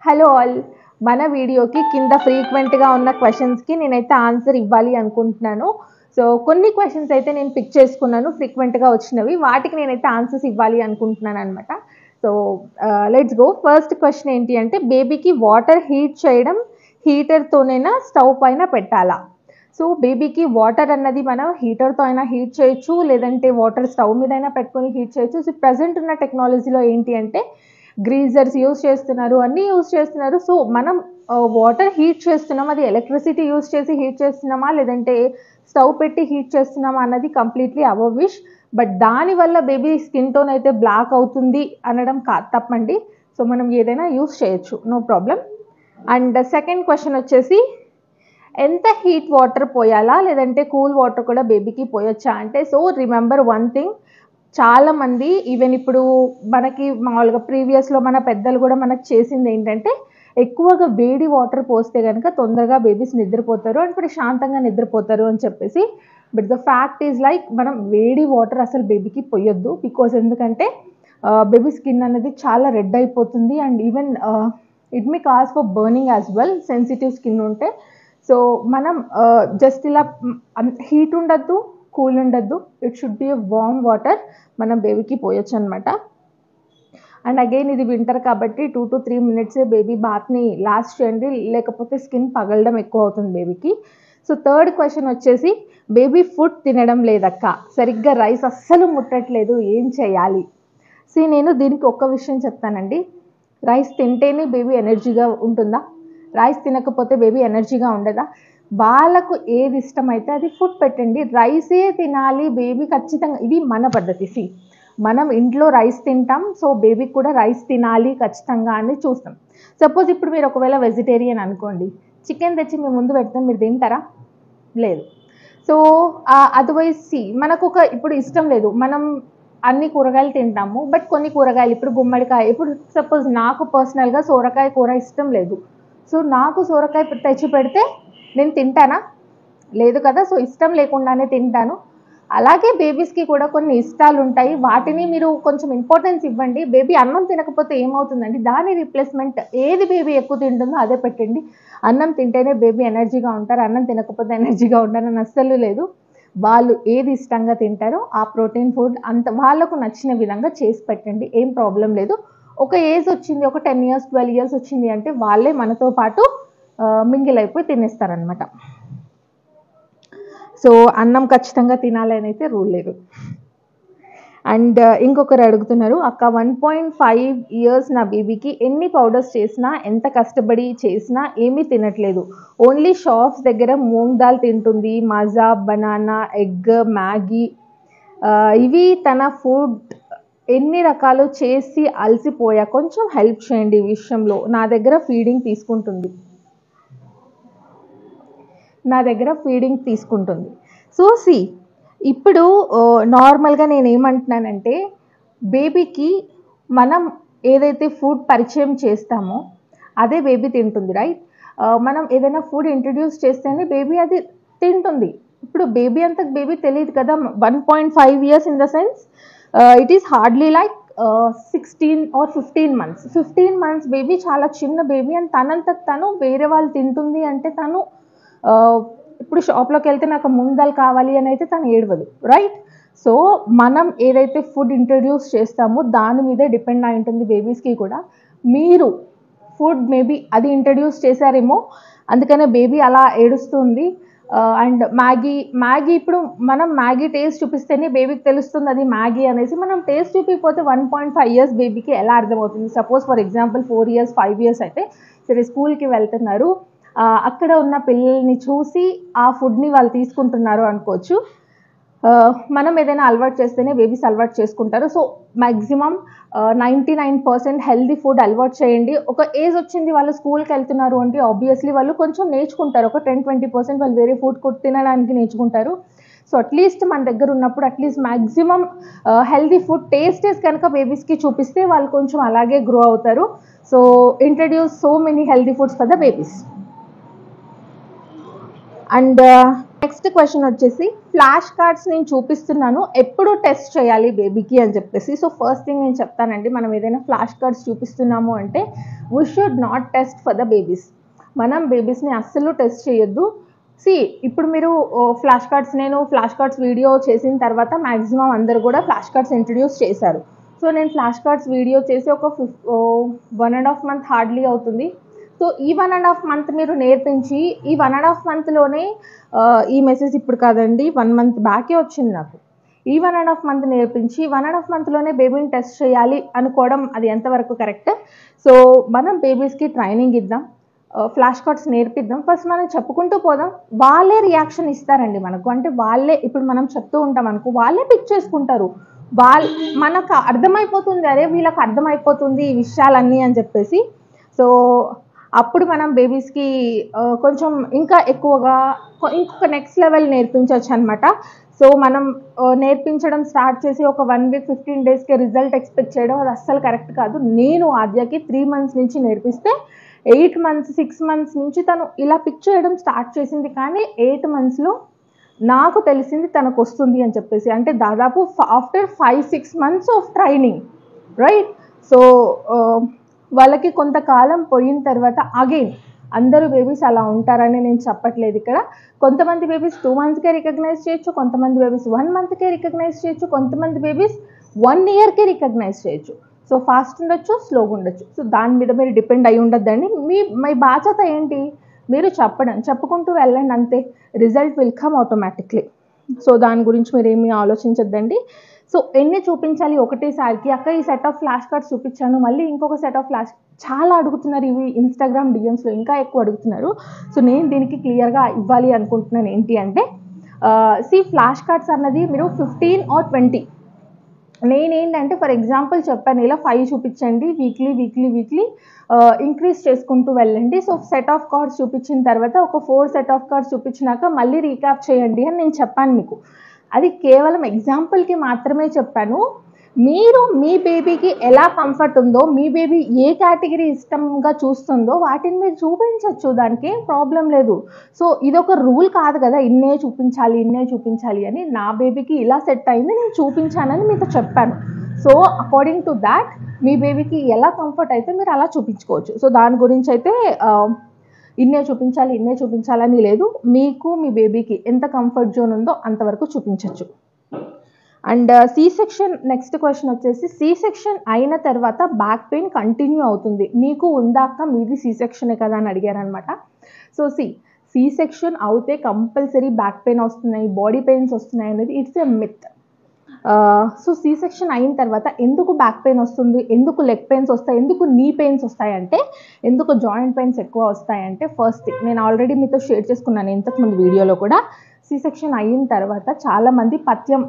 hello all మన వీడియోకి కింద ఫ్రీక్వెంట్గా ఉన్న క్వశ్చన్స్కి నేనైతే ఆన్సర్ ఇవ్వాలి అనుకుంటున్నాను సో కొన్ని క్వశ్చన్స్ అయితే నేను పిక్ చేసుకున్నాను ఫ్రీక్వెంట్గా వచ్చినవి వాటికి నేనైతే ఆన్సర్స్ ఇవ్వాలి అనుకుంటున్నాను అనమాట so let's go first question ఏంటి అంటే బేబీకి వాటర్ హీట్ చేయడం హీటర్తోనైనా స్టవ్ పైన పెట్టాలా సో బేబీకి వాటర్ అన్నది మనం హీటర్తో అయినా హీట్ చేయొచ్చు లేదంటే వాటర్ స్టవ్ మీద అయినా పెట్టుకొని హీట్ చేయొచ్చు సో ప్రజెంట్ ఉన్న టెక్నాలజీలో ఏంటి అంటే గ్రీజర్స్ యూస్ చేస్తున్నారు అన్నీ యూస్ చేస్తున్నారు సో మనం వాటర్ హీట్ చేస్తున్నాం అది ఎలక్ట్రిసిటీ యూస్ చేసి హీట్ చేస్తున్నామా లేదంటే స్టవ్ పెట్టి హీట్ చేస్తున్నామా అన్నది కంప్లీట్లీ అవర్ విష్ బట్ దానివల్ల బేబీ స్కిన్ టోన్ అయితే బ్లాక్ అవుతుంది అనడం కా తప్పండి సో మనం ఏదైనా యూస్ చేయొచ్చు no problem and second question వచ్చేసి ఎంత హీట్ వాటర్ పోయాలా లేదంటే కూల్ వాటర్ కూడా బేబీకి పోయొచ్చా అంటే సో రిమెంబర్ వన్ థింగ్ చాలామంది ఈవెన్ ఇప్పుడు మనకి మామూలుగా ప్రీవియస్లో మన పెద్దలు కూడా మనకు చేసింది ఏంటంటే ఎక్కువగా వేడి వాటర్ పోస్తే కనుక తొందరగా బేబీస్ నిద్రపోతారు అండ్ ప్రశాంతంగా నిద్రపోతారు అని చెప్పేసి but the fact is like మనం వేడి వాటర్ అసలు బేబీకి పొయ్యొద్దు బికాజ్ ఎందుకంటే బేబీ స్కిన్ అనేది చాలా రెడ్ అయిపోతుంది and even it may cause for burning as well sensitive skin ఉంటే సో మనం జస్ట్ ఇలా హీట్ ఉండద్దు కూల్ ఉండద్దు it should be warm water మనం బేబీకి పోయొచ్చు అనమాట అండ్ అగైన్ ఇది వింటర్ కాబట్టి two to three minutes baby బాత్ని లాస్ట్ చేయండి లేకపోతే స్కిన్ పగలడం ఎక్కువ అవుతుంది బేబీకి సో థర్డ్ క్వశ్చన్ వచ్చేసి బేబీ ఫుడ్ తినడం లేదక్క సరిగ్గా రైస్ అస్సలు ముట్టట్లేదు ఏం చేయాలి సో నేను దీనికి ఒక్క విషయం చెప్తానండి రైస్ తింటేనే బేబీ ఎనర్జీగా ఉంటుందా రైస్ తినకపోతే బేబీ ఎనర్జీగా ఉండదా వాళ్ళకు ఏది ఇష్టమైతే అది ఫుడ్ పెట్టండి రైసే తినాలి బేబీ ఖచ్చితంగా ఇది మన పద్ధతి సి మనం ఇంట్లో రైస్ తింటాం సో బేబీకి కూడా రైస్ తినాలి ఖచ్చితంగా అని చూస్తాం సపోజ్ ఇప్పుడు మీరు ఒకవేళ వెజిటేరియన్ అనుకోండి చికెన్ తెచ్చి మీ ముందు పెడితే మీరు తింటారా లేదు సో అదర్వైజ్ సి మనకు ఒక ఇప్పుడు ఇష్టం లేదు మనం అన్ని కూరగాయలు తింటాము బట్ కొన్ని కూరగాయలు ఇప్పుడు గుమ్మడికాయ ఇప్పుడు సపోజ్ నాకు పర్సనల్గా సోరకాయ కూర ఇష్టం లేదు సో నాకు సోరకాయ తెచ్చి పెడితే నేను తింటానా లేదు కదా సో ఇష్టం లేకుండానే తింటాను అలాగే బేబీస్కి కూడా కొన్ని ఇష్టాలు ఉంటాయి వాటిని మీరు కొంచెం ఇంపార్టెన్స్ ఇవ్వండి బేబీ అన్నం తినకపోతే ఏమవుతుందండి దాని రీప్లేస్మెంట్ ఏది బేబీ ఎక్కువ తింటుందో అదే పెట్టండి అన్నం తింటేనే బేబీ ఎనర్జీగా ఉంటారు అన్నం తినకపోతే ఎనర్జీగా ఉంటారని అస్సలు లేదు వాళ్ళు ఏది ఇష్టంగా తింటారో ఆ ప్రోటీన్ ఫుడ్ అంత వాళ్ళకు నచ్చిన విధంగా చేసి పెట్టండి ఏం ప్రాబ్లం లేదు ఒక ఏజ్ వచ్చింది ఒక టెన్ ఇయర్స్ ట్వెల్వ్ ఇయర్స్ వచ్చింది అంటే వాళ్ళే మనతో పాటు మింగిల్ అయిపోయి తినేస్తారనమాట సో అన్నం ఖచ్చితంగా తినాలి అని అయితే రూల్ లేదు అండ్ ఇంకొకరు అడుగుతున్నారు అక్క వన్ పాయింట్ ఫైవ్ ఇయర్స్ నా బేబీకి ఎన్ని పౌడర్స్ చేసినా ఎంత కష్టపడి చేసినా ఏమీ తినట్లేదు ఓన్లీ షాప్స్ దగ్గర మూంగ్ దాల్ తింటుంది మజా బనానా ఎగ్ మ్యాగీ ఇవి తన ఫుడ్ ఎన్ని రకాలు చేసి అలసిపోయా కొంచెం హెల్ప్ చేయండి ఈ విషయంలో నా దగ్గర ఫీడింగ్ తీసుకుంటుంది నా దగ్గర ఫీడింగ్ తీసుకుంటుంది సో సి ఇప్పుడు నార్మల్గా నేను ఏమంటున్నానంటే బేబీకి మనం ఏదైతే ఫుడ్ పరిచయం చేస్తామో అదే బేబీ తింటుంది రైట్ మనం ఏదైనా ఫుడ్ ఇంట్రడ్యూస్ చేస్తేనే బేబీ అది తింటుంది ఇప్పుడు బేబీ అంత బేబీ తెలియదు కదా one point five years in the sense it is hardly like sixteen or fifteen months fifteen months baby చాలా చిన్న బేబీ అండ్ తనంత తను వేరే వాళ్ళు తింటుంది అంటే తను ఇప్పుడు షాప్లోకి వెళ్తే నాకు ముందలు కావాలి అని అయితే తను ఏడవదు రైట్ సో మనం ఏదైతే ఫుడ్ ఇంట్రడ్యూస్ చేస్తామో దాని మీదే డిపెండ్ అయి ఉంటుంది బేబీస్కి కూడా మీరు ఫుడ్ మేబీ అది ఇంట్రడ్యూస్ చేశారేమో అందుకనే బేబీ అలా ఏడుస్తుంది అండ్ మ్యాగీ మ్యాగీ ఇప్పుడు మనం మ్యాగీ టేస్ట్ చూపిస్తేనే బేబీకి తెలుస్తుంది అది మ్యాగీ అనేసి మనం టేస్ట్ చూపిపోతే వన్ పాయింట్ ఫైవ్ ఇయర్స్ బేబీకి ఎలా అర్థమవుతుంది suppose for example four years five years అయితే సరే స్కూల్కి వెళ్తున్నారు అక్కడ ఉన్న పిల్లల్ని చూసి ఆ ఫుడ్ని వాళ్ళు తీసుకుంటున్నారు అనుకోవచ్చు మనం ఏదైనా అలవాటు చేస్తేనే బేబీస్ అలవాటు చేసుకుంటారు so maximum ninety nine percent healthy food అలవాటు చేయండి ఒక ఏజ్ వచ్చింది వాళ్ళు స్కూల్కి వెళ్తున్నారు అంటే ఆబ్వియస్లీ వాళ్ళు కొంచెం నేర్చుకుంటారు ఒక టెన్ ట్వంటీ పర్సెంట్ వాళ్ళు వేరే ఫుడ్ తినడానికి నేర్చుకుంటారు సో అట్లీస్ట్ మన దగ్గర ఉన్నప్పుడు at least maximum healthy food tastes కనుక బేబీస్కి చూపిస్తే వాళ్ళు కొంచెం అలాగే గ్రో అవుతారు so introduce so many healthy foods for the babies and next question వచ్చేసి ఫ్లాష్ కార్డ్స్ నేను చూపిస్తున్నాను ఎప్పుడు టెస్ట్ చేయాలి బేబీకి అని చెప్పేసి సో ఫస్ట్ థింగ్ నేను చెప్తానండి మనం ఏదైనా ఫ్లాష్ కార్డ్స్ చూపిస్తున్నాము అంటే we should not test for the babies మనం బేబీస్ని అస్సలు టెస్ట్ చేయొద్దు సి ఇప్పుడు మీరు ఫ్లాష్ కార్డ్స్ నేను ఫ్లాష్ కార్డ్స్ వీడియో చేసిన తర్వాత మ్యాక్సిమం అందరు కూడా ఫ్లాష్ కార్డ్స్ ఇంట్రడ్యూస్ చేశారు సో నేను ఫ్లాష్ కార్డ్స్ వీడియో చేసి ఒక ఫిఫ్ one and half month hardly అవుతుంది సో ఈ వన్ అండ్ హాఫ్ మంత్ మీరు నేర్పించి ఈ వన్ అండ్ హాఫ్ మంత్లోనే ఈ మెసేజ్ ఇప్పుడు కాదండి వన్ మంత్ బ్యాకే వచ్చింది నాకు ఈ వన్ అండ్ హాఫ్ మంత్ నేర్పించి వన్ అండ్ హాఫ్ మంత్లోనే బేబీని టెస్ట్ చేయాలి అనుకోవడం అది ఎంతవరకు కరెక్ట్ సో మనం బేబీస్కి ట్రైనింగ్ ఇద్దాం ఫ్లాష్ కార్డ్స్ నేర్పిద్దాం ఫస్ట్ మనం చెప్పుకుంటూ పోదాం వాళ్ళే రియాక్షన్ ఇస్తారండి మనకు అంటే వాళ్ళే ఇప్పుడు మనం చెప్తూ ఉంటాం అనుకో వాళ్ళే పిక్ చేసుకుంటారు వాళ్ళ మనకు అర్థమైపోతుంది అరే వీళ్ళకి అర్థమైపోతుంది ఈ విషయాలన్నీ అని చెప్పేసి సో అప్పుడు మనం బేబీస్కి కొంచెం ఇంకా ఎక్కువగా కొ- ఇంకొక నెక్స్ట్ లెవెల్ నేర్పించవచ్చు అనమాట సో మనం ఆ, నేర్పించడం స్టార్ట్ చేసి ఒక వన్ వీక్ ఫిఫ్టీన్ డేస్కి రిజల్ట్ ఎక్స్పెక్ట్ చేయడం అది అస్సలు కరెక్ట్ కాదు నేను ఆద్యకి త్రీ మంత్స్ నుంచి నేర్పిస్తే ఎయిట్ మంత్స్ సిక్స్ మంత్స్ నుంచి తను ఇలా పిక్ చేయడం స్టార్ట్ చేసింది కానీ ఎయిట్ మంత్స్లో నాకు తెలిసింది తనకు వస్తుంది అని చెప్పేసి అంటే దాదాపు after five six months of training right so వాళ్ళకి కొంతకాలం పోయిన తర్వాత అగైన్ అందరూ బేబీస్ అలా ఉంటారని నేను చెప్పట్లేదు ఇక్కడ కొంతమంది బేబీస్ టూ మంత్స్కే రికగ్నైజ్ చేయొచ్చు కొంతమంది బేబీస్ వన్ మంత్కే రికగ్నైజ్ చేయొచ్చు కొంతమంది బేబీస్ వన్ ఇయర్కే రికగ్నైజ్ చేయొచ్చు సో ఫాస్ట్ ఉండొచ్చు స్లోగా ఉండొచ్చు సో దాని మీద మీరు డిపెండ్ అయి ఉండొద్దండి మీ మీ బాధ్యత ఏంటి మీరు చెప్పడం చెప్పుకుంటూ వెళ్ళండి అంతే result will come automatically so దాని గురించి మీరు ఏమీ ఆలోచించొద్దండి సో ఎన్ని చూపించాలి ఒకటేసారికి అక్క ఈ సెట్ ఆఫ్ ఫ్లాష్ కార్డ్స్ చూపించాను మళ్ళీ ఇంకొక సెట్ ఆఫ్ ఫ్లాష్ చాలా అడుగుతున్నారు ఇవి ఇన్స్టాగ్రామ్ డిఎమ్స్లో ఇంకా ఎక్కువ అడుగుతున్నారు సో నేను దీనికి క్లియర్గా ఇవ్వాలి అనుకుంటున్నాను ఏంటి అంటే సి ఫ్లాష్ కార్డ్స్ అన్నది మీరు ఫిఫ్టీన్ ఆర్ ట్వంటీ నేనేంటంటే ఫర్ ఎగ్జాంపుల్ చెప్పాను ఇలా ఫైవ్ చూపించండి వీక్లీ వీక్లీ వీక్లీ ఇంక్రీజ్ చేసుకుంటూ వెళ్ళండి సో సెట్ ఆఫ్ కార్డ్స్ చూపించిన తర్వాత ఒక ఫోర్ సెట్ ఆఫ్ కార్డ్స్ చూపించినాక మళ్ళీ రీక్యాప్ చేయండి అని నేను చెప్పాను మీకు అది కేవలం ఎగ్జాంపుల్కి మాత్రమే చెప్పాను మీరు మీ బేబీకి ఎలా కంఫర్ట్ ఉందో మీ బేబీ ఏ కేటగిరీ ఇష్టంగా చూస్తుందో వాటిని మీరు చూపించవచ్చు దానికి ఏం ప్రాబ్లం లేదు సో ఇది ఒక రూల్ కాదు కదా ఇన్నే చూపించాలి ఇన్నే చూపించాలి అని నా బేబీకి ఇలా సెట్ అయింది నేను చూపించానని మీతో చెప్పాను సో అకార్డింగ్ టు దాట్ మీ బేబీకి ఎలా కంఫర్ట్ అయితే మీరు అలా చూపించుకోవచ్చు సో దాని గురించి అయితే ఆ, ఇన్నే చూపించాలి ఇన్నే చూపించాలని లేదు మీకు మీ బేబీకి ఎంత కంఫర్ట్ జోన్ ఉందో అంతవరకు చూపించవచ్చు and C section next question వచ్చేసి సి సెక్షన్ అయిన తర్వాత బ్యాక్ పెయిన్ కంటిన్యూ అవుతుంది మీకు ఉందాక మీది సి సెక్షనే కదా అని అడిగారనమాట సో సి సి సెక్షన్ అవుతే కంపల్సరీ బ్యాక్ పెయిన్ వస్తున్నాయి బాడీ పెయిన్స్ వస్తున్నాయి అనేది it's a myth so C section అయిన తర్వాత ఎందుకు బ్యాక్ పెయిన్ వస్తుంది ఎందుకు లెగ్ పెయిన్స్ వస్తాయి ఎందుకు నీ పెయిన్స్ వస్తాయంటే ఎందుకు జాయింట్ పెయిన్స్ ఎక్కువ వస్తాయంటే ఫస్ట్ థింగ్ నేను ఆల్రెడీ మీతో షేర్ చేసుకున్నాను ఇంతకుముందు వీడియోలో కూడా సి సెక్షన్ అయిన తర్వాత చాలామంది పథ్యం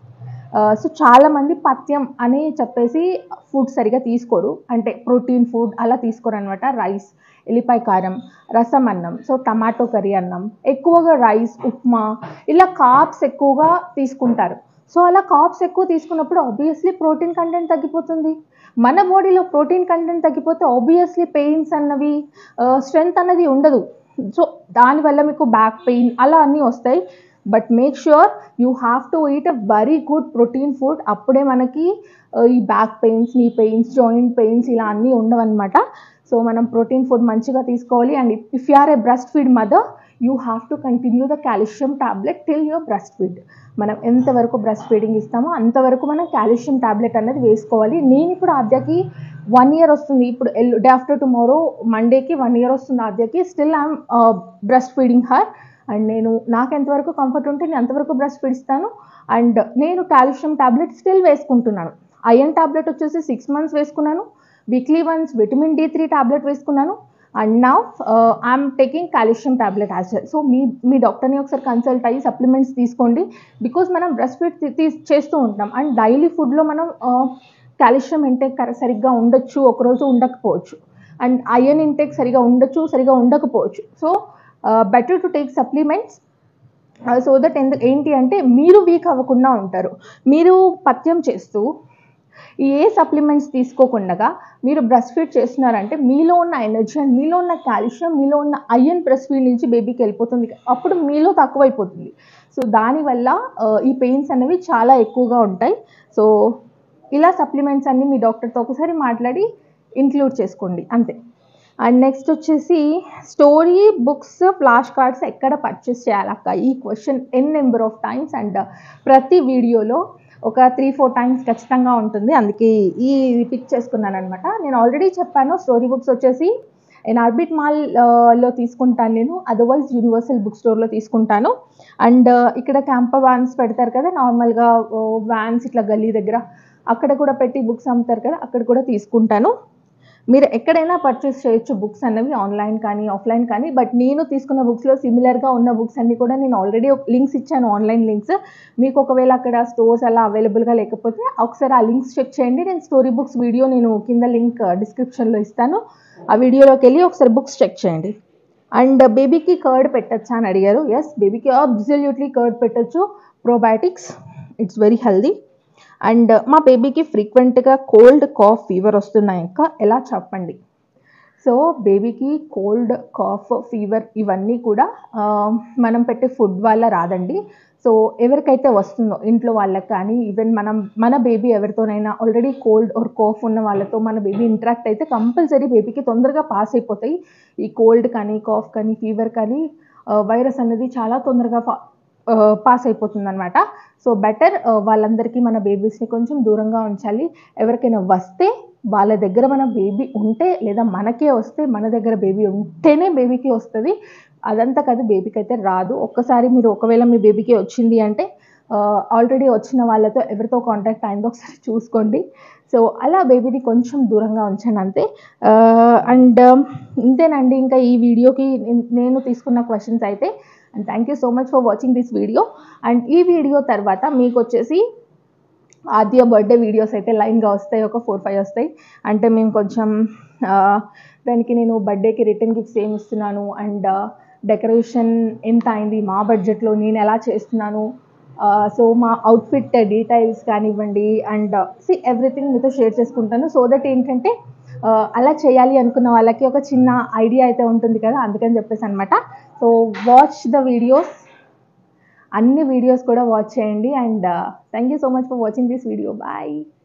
సో చాలామంది పథ్యం అని చెప్పేసి ఫుడ్ సరిగా తీసుకోరు అంటే ప్రోటీన్ ఫుడ్ అలా తీసుకోరు అనమాట రైస్ ఎల్లిపాయ కారం రసం అన్నం సో టమాటో కర్రీ అన్నం ఎక్కువగా రైస్ ఉప్మా ఇలా కాప్స్ ఎక్కువగా తీసుకుంటారు సో అలా కాప్స్ ఎక్కువ తీసుకున్నప్పుడు ఆబ్వియస్లీ ప్రోటీన్ కంటెంట్ తగ్గిపోతుంది మన బాడీలో ప్రోటీన్ కంటెంట్ తగ్గిపోతే ఆబ్వియస్లీ పెయిన్స్ అన్నవి స్ట్రెంగ్త్ అన్నది ఉండదు సో దానివల్ల మీకు బ్యాక్ పెయిన్ అలా అన్నీ వస్తాయి but make sure you have to eat a very good protein food అప్పుడే మనకి ఆ, ఈ back pains knee pains joint pains ఇలా అన్నీ ఉండవన్నమాట సో మనం ప్రోటీన్ ఫుడ్ మంచిగా తీసుకోవాలి and if you are a breast feed mother you have to continue the calcium tablet till your breast feed మనం ఎంతవరకు బ్రెస్ట్ ఫీడింగ్ ఇస్తామో అంతవరకు మనం కాల్షియం టాబ్లెట్ అనేది వేసుకోవాలి నేను ఇప్పుడు ఆద్యకి వన్ ఇయర్ వస్తుంది ఇప్పుడు ఎల్ డే ఆఫ్టర్ టుమారో మండేకి వన్ ఇయర్ వస్తుంది ఆద్యకి still I'm breast feeding her and నేను నాకు ఎంతవరకు కంఫర్ట్ ఉంటే నేను అంతవరకు బ్రెస్ట్ ఫీడ్ ఇస్తాను అండ్ నేను కాల్షియం టాబ్లెట్ స్టిల్ వేసుకుంటున్నాను ఐరన్ టాబ్లెట్ వచ్చేసి సిక్స్ మంత్స్ వేసుకున్నాను weekly once vitamin D three tablet వేసుకున్నాను అండ్ నా I'm taking calcium tablet as well so మీ మీ డాక్టర్ని ఒకసారి కన్సల్ట్ అయ్యి సప్లిమెంట్స్ తీసుకోండి బికాజ్ మనం బ్రెస్ట్ ఫీడ్ తీ చేస్తూ ఉంటాం అండ్ డైలీ ఫుడ్లో మనం కాల్షియం ఇంటేక్ సరిగ్గా ఉండొచ్చు ఒకరోజు ఉండకపోవచ్చు అండ్ ఐరన్ ఇంటేక్ సరిగా ఉండొచ్చు సరిగా ఉండకపోవచ్చు so better to take supplements so that ఎందు ఏంటి అంటే మీరు వీక్ అవ్వకుండా ఉంటారు మీరు పథ్యం చేస్తూ ఈ ఏ సప్లిమెంట్స్ తీసుకోకుండా మీరు బ్రెస్ట్ ఫీడ్ చేస్తున్నారంటే మీలో ఉన్న ఎనర్జీ అండ్ మీలో ఉన్న కాల్షియం మీలో ఉన్న ఐరన్ బ్రెస్ట్ ఫీడ్ నుంచి బేబీకి వెళ్ళిపోతుంది అప్పుడు మీలో తక్కువైపోతుంది సో దానివల్ల ఆ, ఈ పెయిన్స్ అనేవి చాలా ఎక్కువగా ఉంటాయి సో ఇలా సప్లిమెంట్స్ అన్ని మీ డాక్టర్తో ఒకసారి మాట్లాడి ఇంక్లూడ్ చేసుకోండి అంతే అండ్ నెక్స్ట్ వచ్చేసి స్టోరీ బుక్స్ ఫ్లాష్ కార్డ్స్ ఎక్కడ పర్చేస్ చేయాలక్క ఈ question N number of times and ప్రతి వీడియోలో ఒక త్రీ ఫోర్ టైమ్స్ ఖచ్చితంగా ఉంటుంది అందుకే ఈ పిక్ చేసుకున్నాను అనమాట నేను ఆల్రెడీ చెప్పాను స్టోరీ బుక్స్ వచ్చేసి నేను ఆర్బిట్ మాల్ లో తీసుకుంటాను నేను అదర్వైజ్ యూనివర్సల్ బుక్ స్టోర్లో తీసుకుంటాను అండ్ ఇక్కడ క్యాంపర్ వ్యాన్స్ పెడతారు కదా నార్మల్గా వ్యాన్స్ ఇట్లా గల్లీ దగ్గర అక్కడ కూడా పెట్టి బుక్స్ అమ్ముతారు కదా అక్కడ కూడా తీసుకుంటాను మీరు ఎక్కడైనా పర్చేస్ చేయొచ్చు బుక్స్ అన్నవి ఆన్లైన్ కానీ ఆఫ్లైన్ కానీ బట్ నేను తీసుకున్న బుక్స్లో సిమిలర్గా ఉన్న బుక్స్ అన్ని కూడా నేను ఆల్రెడీ లింక్స్ ఇచ్చాను ఆన్లైన్ లింక్స్ మీకు ఒకవేళ అక్కడ స్టోర్స్ అలా అవైలబుల్గా లేకపోతే ఒకసారి ఆ లింక్స్ చెక్ చేయండి నేను స్టోరీ బుక్స్ వీడియో నేను కింద లింక్ డిస్క్రిప్షన్లో ఇస్తాను ఆ వీడియోలోకి వెళ్ళి ఒకసారి బుక్స్ చెక్ చేయండి అండ్ బేబీకి కర్డ్ పెట్టచ్చా అని అడిగారు ఎస్ బేబీకి అబ్జల్యూట్లీ కర్డ్ పెట్టచ్చు probiotics it's very healthy and మా బేబీకి ఫ్రీక్వెంట్గా కోల్డ్ కాఫ్ ఫీవర్ వస్తున్నాయి ఇంకా ఎలా చెప్పండి సో బేబీకి కోల్డ్ కాఫ్ ఫీవర్ ఇవన్నీ కూడా ఆ, మనం పెట్టే ఫుడ్ వల్ల రాదండి సో ఎవరికైతే వస్తుందో ఇంట్లో వాళ్ళకి కానీ ఈవెన్ మనం మన బేబీ ఎవరితోనైనా ఆల్రెడీ కోల్డ్ ఆర్ కాఫ్ ఉన్న వాళ్ళతో మన బేబీ ఇంటరాక్ట్ అయితే కంపల్సరీ బేబీకి తొందరగా పాస్ అయిపోతాయి ఈ కోల్డ్ కానీ కాఫ్ కానీ ఫీవర్ కానీ వైరస్ అనేది చాలా తొందరగా పాస్ అయిపోతుంది అనమాట సో బెటర్ వాళ్ళందరికీ మన బేబీస్ని కొంచెం దూరంగా ఉంచాలి ఎవరికైనా వస్తే వాళ్ళ దగ్గర మన బేబీ ఉంటే లేదా మనకే వస్తే మన దగ్గర బేబీ ఉంటేనే బేబీకి వస్తుంది అదంతా కాదు బేబీకి అయితే రాదు ఒక్కసారి మీరు ఒకవేళ మీ బేబీకి వచ్చింది అంటే ఆల్రెడీ వచ్చిన వాళ్ళతో ఎవరితో కాంటాక్ట్ అయిందో ఒకసారి చూసుకోండి సో అలా బేబీని కొంచెం దూరంగా ఉంచండి అంతే అండ్ ఇంతేనండి ఇంకా ఈ వీడియోకి నేను- నేను తీసుకున్న క్వశ్చన్స్ అయితే and thank you so much for watching this video and ఈ వీడియో తర్వాత మీకు వచ్చేసి ఆద్య బర్త్డే వీడియోస్ అయితే లైన్గా వస్తాయి ఒక ఫోర్ ఫైవ్ వస్తాయి అంటే మేము కొంచెం ఆ, దానికి నేను బర్త్డేకి రిటర్న్ గిఫ్ట్స్ ఏమి ఇస్తున్నాను అండ్ డెకరేషన్ ఎంత అయింది మా బడ్జెట్లో నేను ఎలా చేస్తున్నాను సో మా అవుట్ఫిట్ డీటెయిల్స్ కానివ్వండి అండ్ సి ఎవ్రీథింగ్ మీతో షేర్ చేసుకుంటాను సో దట్ ఏంటంటే ఆ, అలా చేయాలి అనుకున్న వాళ్ళకి ఒక చిన్న ఐడియా అయితే ఉంటుంది కదా అందుకని చెప్పేసి అనమాట సో వాచ్ ద వీడియోస్ అన్ని వీడియోస్ కూడా వాచ్ చేయండి and thank you so much for watching this video bye